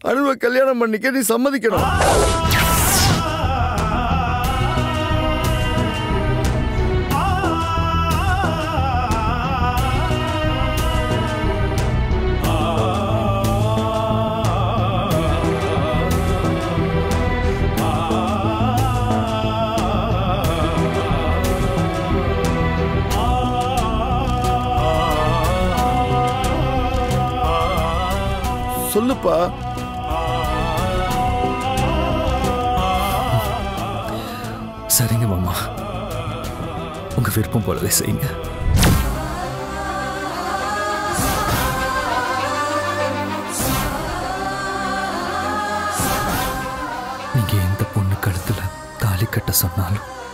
அனுவை கல்யாணம் பண்ணிக்க நீ சம்மதிக்கணும் சொல்லுப்பா சரிங்க மாமா உங்க விருப்பம் போலவே செய்யுங்க நீங்க எந்த பொண்ணு கழுத்துல தாலி கட்ட சொன்னாலும்